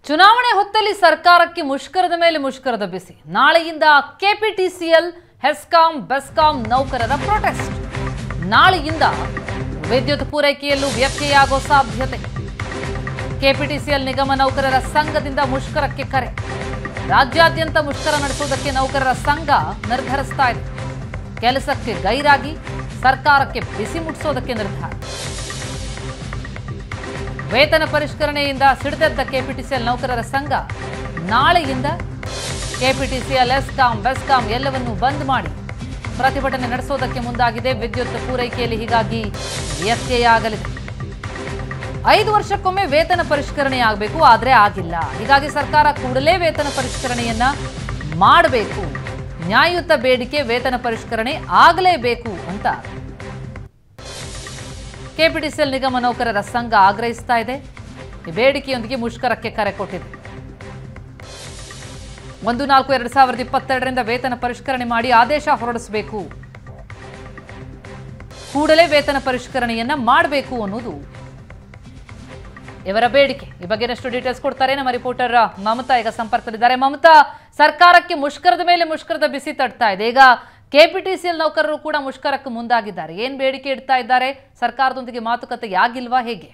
ಚುನಾವಣೆ ಹೊತ್ತಲ್ಲಿ ಸರ್ಕಾರಕ್ಕೆ ಮುಷ್ಕರದ ಮೇಲೆ ಮುಷ್ಕರದ ಬಿಸಿ ನಾಳೆಯಿಂದ ಕೆಪಿಟಿಸಿಎಲ್ ಹೆಸ್ಕಾಂ ಬೆಸ್ಕಾಂ ನೌಕರರ ಪ್ರೊಟೆಸ್ಟ್ ನಾಳೆಯಿಂದ ವಿದ್ಯುತ್ ಪೂರೈಕೆಯಲ್ಲೂ ವ್ಯತ್ಯಯ ಆಗೋ ಸಾಧ್ಯತೆ ಕೆಪಿಟಿಸಿಎಲ್ ನಿಗಮ ನೌಕರರ ಸಂಘದಿಂದ ಮುಷ್ಕರಕ್ಕೆ ಕರೆ ರಾಜ್ಯಾದ್ಯಂತ ಮುಷ್ಕರ ನಡೆಸುವುದಕ್ಕೆ ನೌಕರರ ಸಂಘ ನಿರ್ಧರಿಸ್ತಾ ಇದೆ ಕೆಲಸಕ್ಕೆ ಗೈರಾಗಿ ಸರ್ಕಾರಕ್ಕೆ ಬಿಸಿ ಮುಟ್ಟಿಸೋದಕ್ಕೆ ನಿರ್ಧಾರ ವೇತನ ಪರಿಷ್ಕರಣೆಯಿಂದ ಸಿಡಿದೆದ್ದ ಕೆಪಿಟಿಸಿಎಲ್ ನೌಕರರ ಸಂಘ ನಾಳೆಯಿಂದ ಕೆಪಿಟಿಸಿಎಲ್ ಎಸ್ಕಾಂ ಬೆಸ್ಕಾಂ ಎಲ್ಲವನ್ನೂ ಬಂದ್ ಮಾಡಿ ಪ್ರತಿಭಟನೆ ನಡೆಸೋದಕ್ಕೆ ಮುಂದಾಗಿದೆ ವಿದ್ಯುತ್ ಪೂರೈಕೆಯಲ್ಲಿ ಹೀಗಾಗಿ ವ್ಯತ್ಯಯ ಆಗಲಿದೆ ಐದು ವರ್ಷಕ್ಕೊಮ್ಮೆ ವೇತನ ಪರಿಷ್ಕರಣೆ ಆಗಬೇಕು ಆದರೆ ಆಗಿಲ್ಲ ಹೀಗಾಗಿ ಸರ್ಕಾರ ಕೂಡಲೇ ವೇತನ ಪರಿಷ್ಕರಣೆಯನ್ನ ಮಾಡಬೇಕು ನ್ಯಾಯಯುತ ಬೇಡಿಕೆ ವೇತನ ಪರಿಷ್ಕರಣೆ ಆಗಲೇಬೇಕು ಅಂತ ಕೆಪಿಟಿಸಿಎಲ್ ನಿಗಮ ನೌಕರರ ಸಂಘ ಆಗ್ರಹಿಸ್ತಾ ಇದೆ ಈ ಬೇಡಿಕೆಯೊಂದಿಗೆ ಮುಷ್ಕರಕ್ಕೆ ಕರೆ ಕೊಟ್ಟಿದೆ ಒಂದು ನಾಲ್ಕು ಎರಡು ಸಾವಿರದ ಇಪ್ಪತ್ತೆರಡರಿಂದ ವೇತನ ಪರಿಷ್ಕರಣೆ ಮಾಡಿ ಆದೇಶ ಹೊರಡಿಸಬೇಕು ಕೂಡಲೇ ವೇತನ ಪರಿಷ್ಕರಣೆಯನ್ನ ಮಾಡಬೇಕು ಅನ್ನೋದು ಇವರ ಬೇಡಿಕೆ ಈ ಬಗ್ಗೆ ಇನ್ನಷ್ಟು ಡೀಟೇಲ್ಸ್ ಕೊಡ್ತಾರೆ ನಮ್ಮ ರಿಪೋರ್ಟರ್ ಮಮತಾ ಈಗ ಸಂಪರ್ಕದಲ್ಲಿದ್ದಾರೆ ಮಮತಾ ಸರ್ಕಾರಕ್ಕೆ ಮುಷ್ಕರದ ಮೇಲೆ ಮುಷ್ಕರದ ಬಿಸಿ ತಟ್ತಾ ಇದೆ ಈಗ ಕೆಪಿಟಿಸಿಎಲ್ ನೌಕರರು ಕೂಡ ಮುಷ್ಕರಕ್ಕೆ ಮುಂದಾಗಿದ್ದಾರೆ ಏನ್ ಬೇಡಿಕೆ ಇಡ್ತಾ ಇದ್ದಾರೆ ಸರ್ಕಾರದೊಂದಿಗೆ ಮಾತುಕತೆ ಆಗಿಲ್ವಾ ಹೇಗೆ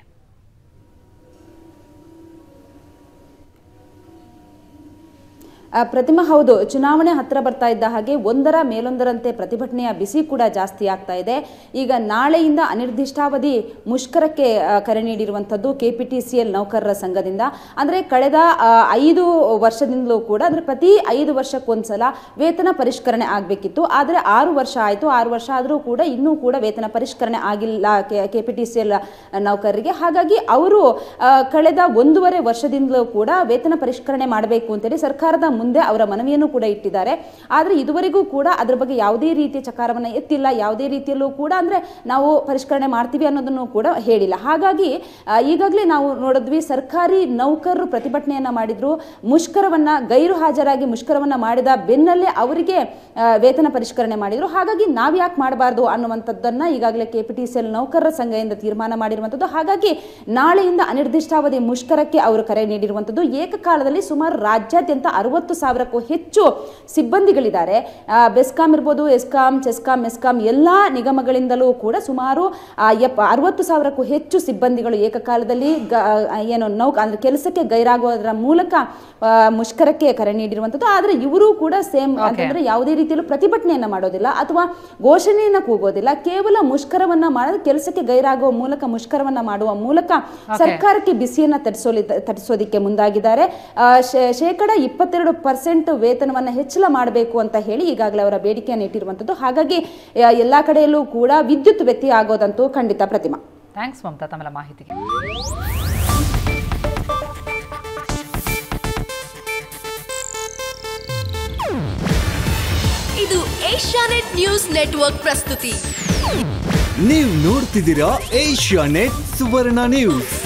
ಆ, ಪ್ರತಿಮಾ ಹೌದು ಚುನಾವಣೆ ಹತ್ರ ಬರ್ತಾ ಇದ್ದ ಹಾಗೆ ಒಂದರ ಮೇಲೊಂದರಂತೆ ಪ್ರತಿಭಟನೆಯ ಬಿಸಿ ಕೂಡ ಜಾಸ್ತಿ ಆಗ್ತಾ ಇದೆ ಈಗ ನಾಳೆಯಿಂದ ಅನಿರ್ದಿಷ್ಟಾವಧಿ ಮುಷ್ಕರಕ್ಕೆ ಆ, ಕರೆ ನೀಡಿರುವಂಥದ್ದು ಕೆಪಿಟಿಸಿಎಲ್ ನೌಕರರ ಸಂಘದಿಂದ ಅಂದರೆ ಕಳೆದ ಆ, ಐದು ವರ್ಷದಿಂದಲೂ ಕೂಡ ಅಂದರೆ ಪ್ರತಿ ಐದು ವರ್ಷಕ್ಕೊಂದ್ಸಲ ವೇತನ ಪರಿಷ್ಕರಣೆ ಆಗಬೇಕಿತ್ತು ಆದರೆ ಆರು ವರ್ಷ ಆಯಿತು ಆರು ವರ್ಷ ಆದರೂ ಕೂಡ ಇನ್ನೂ ಕೂಡ ವೇತನ ಪರಿಷ್ಕರಣೆ ಆಗಿಲ್ಲ K P T C L ನೌಕರರಿಗೆ ಹಾಗಾಗಿ ಅವರು ಆ, ಕಳೆದ ಒಂದೂವರೆ ವರ್ಷದಿಂದಲೂ ಕೂಡ ವೇತನ ಪರಿಷ್ಕರಣೆ ಮಾಡಬೇಕು ಅಂತೇಳಿ ಸರ್ಕಾರದ ಮುಂದೆ ಅವರ ಮನವಿಯನ್ನು ಕೂಡ ಇಟ್ಟಿದ್ದಾರೆ ಆದರೆ ಇದುವರೆಗೂ ಕೂಡ ಅದರ ಬಗ್ಗೆ ಯಾವುದೇ ರೀತಿಯ ಚಕಾರವನ್ನು ಎತ್ತಿಲ್ಲ ಯಾವುದೇ ರೀತಿಯಲ್ಲೂ ಕೂಡ ಅಂದರೆ ನಾವು ಪರಿಷ್ಕರಣೆ ಮಾಡ್ತೀವಿ ಅನ್ನೋದನ್ನು ಕೂಡ ಹೇಳಿಲ್ಲ ಹಾಗಾಗಿ ಆ, ಈಗಾಗಲೇ ನಾವು ನೋಡಿದ್ವಿ ಸರ್ಕಾರಿ ನೌಕರರು ಪ್ರತಿಭಟನೆಯನ್ನ ಮಾಡಿದ್ರು ಮುಷ್ಕರವನ್ನ ಗೈರು ಹಾಜರಾಗಿ ಮುಷ್ಕರವನ್ನ ಮಾಡಿದ ಬೆನ್ನಲ್ಲೇ ಅವರಿಗೆ ಆ, ವೇತನ ಪರಿಷ್ಕರಣೆ ಮಾಡಿದ್ರು ಹಾಗಾಗಿ ನಾವು ಯಾಕೆ ಮಾಡಬಾರ್ದು ಅನ್ನುವಂಥದ್ದನ್ನ ಈಗಾಗಲೇ K P T C L ನೌಕರರ ಸಂಘದಿಂದ ತೀರ್ಮಾನ ಮಾಡಿರುವಂಥದ್ದು ಹಾಗಾಗಿ ನಾಳೆಯಿಂದ ಅನಿರ್ದಿಷ್ಟಾವಧಿ ಮುಷ್ಕರಕ್ಕೆ ಅವರು ಕರೆ ನೀಡಿರುವಂಥದ್ದು ಏಕಕಾಲದಲ್ಲಿ ಸುಮಾರು ರಾಜ್ಯಾದ್ಯಂತ ಅರವತ್ತು ಸಾವಿರಕ್ಕೂ ಹೆಚ್ಚು ಸಿಬ್ಬಂದಿಗಳಿದ್ದಾರೆ ಆ, ಬೆಸ್ಕಾಂ ಇರ್ಬೋದು ಎಸ್ಕಾಂ ಚೆಸ್ಕಾಂ ಮೆಸ್ಕಾಂ ಎಲ್ಲ ನಿಗಮಗಳಿಂದಲೂ ಕೂಡ ಸುಮಾರು ಆ, ಎಪ್ಪ ಅರವತ್ತು ಸಾವಿರಕ್ಕೂ ಹೆಚ್ಚು ಸಿಬ್ಬಂದಿಗಳು ಏಕಕಾಲದಲ್ಲಿ ಗ- ಆ, ಏನು ನೌಕ ಅಂದ್ರೆ ಕೆಲಸಕ್ಕೆ ಗೈರಾಗೋದ್ರ ಮೂಲಕ ಆ, ಮುಷ್ಕರಕ್ಕೆ ಕರೆ ನೀಡಿರುವಂಥದ್ದು ಆದರೆ ಇವರು ಕೂಡ ಸೇಮ್ ಅಂತಂದ್ರೆ ಯಾವುದೇ ರೀತಿಯಲ್ಲೂ ಪ್ರತಿಭಟನೆಯನ್ನ ಮಾಡೋದಿಲ್ಲ ಅಥವಾ ಘೋಷಣೆಯನ್ನ ಕೂಗೋದಿಲ್ಲ ಕೇವಲ ಮುಷ್ಕರವನ್ನ ಮಾಡೋದು ಕೆಲಸಕ್ಕೆ ಗೈರಾಗುವ ಮೂಲಕ ಮುಷ್ಕರವನ್ನ ಮಾಡುವ ಮೂಲಕ ಸರ್ಕಾರಕ್ಕೆ ಬಿಸಿಯನ್ನ ತರಿಸೋಲಿ ತರಿಸೋದಿಕ್ಕೆ ಮುಂದಾಗಿದ್ದಾರೆ ಆ, ಶೇ- ಶೇಕಡ ಇಪ್ಪತ್ತೆರಡು ಪರ್ಸೆಂಟ್ ವೇತನವನ್ನ ಹೆಚ್ಚಳ ಮಾಡಬೇಕು ಅಂತ ಹೇಳಿ ಈಗಾಗಲೇ ಅವರ ಬೇಡಿಕೆಯನ್ನು ಇಟ್ಟಿರುವಂಥದ್ದು ಹಾಗಾಗಿ ಆ, ಎಲ್ಲಾ ಕಡೆಯಲ್ಲೂ ಕೂಡ ವಿದ್ಯುತ್ ವ್ಯತ್ಯಯ ಆಗೋದಂತೂ ಖಂಡಿತ ಪ್ರತಿಮಾ ಥ್ಯಾಂಕ್ಸ್ ಮಮತಾ ತಮ್ಮೆಲ್ಲ ಮಾಹಿತಿಗೆ ಇದು ಏಷ್ಯಾನೆಟ್ ನ್ಯೂಸ್ ನೆಟ್ವರ್ಕ್ ಪ್ರಸ್ತುತಿ ನೀವು ನೋಡ್ತಿದ್ದೀರಾ ಏಷ್ಯಾ ನೆಟ್ ಸುವರ್ಣ ನ್ಯೂಸ್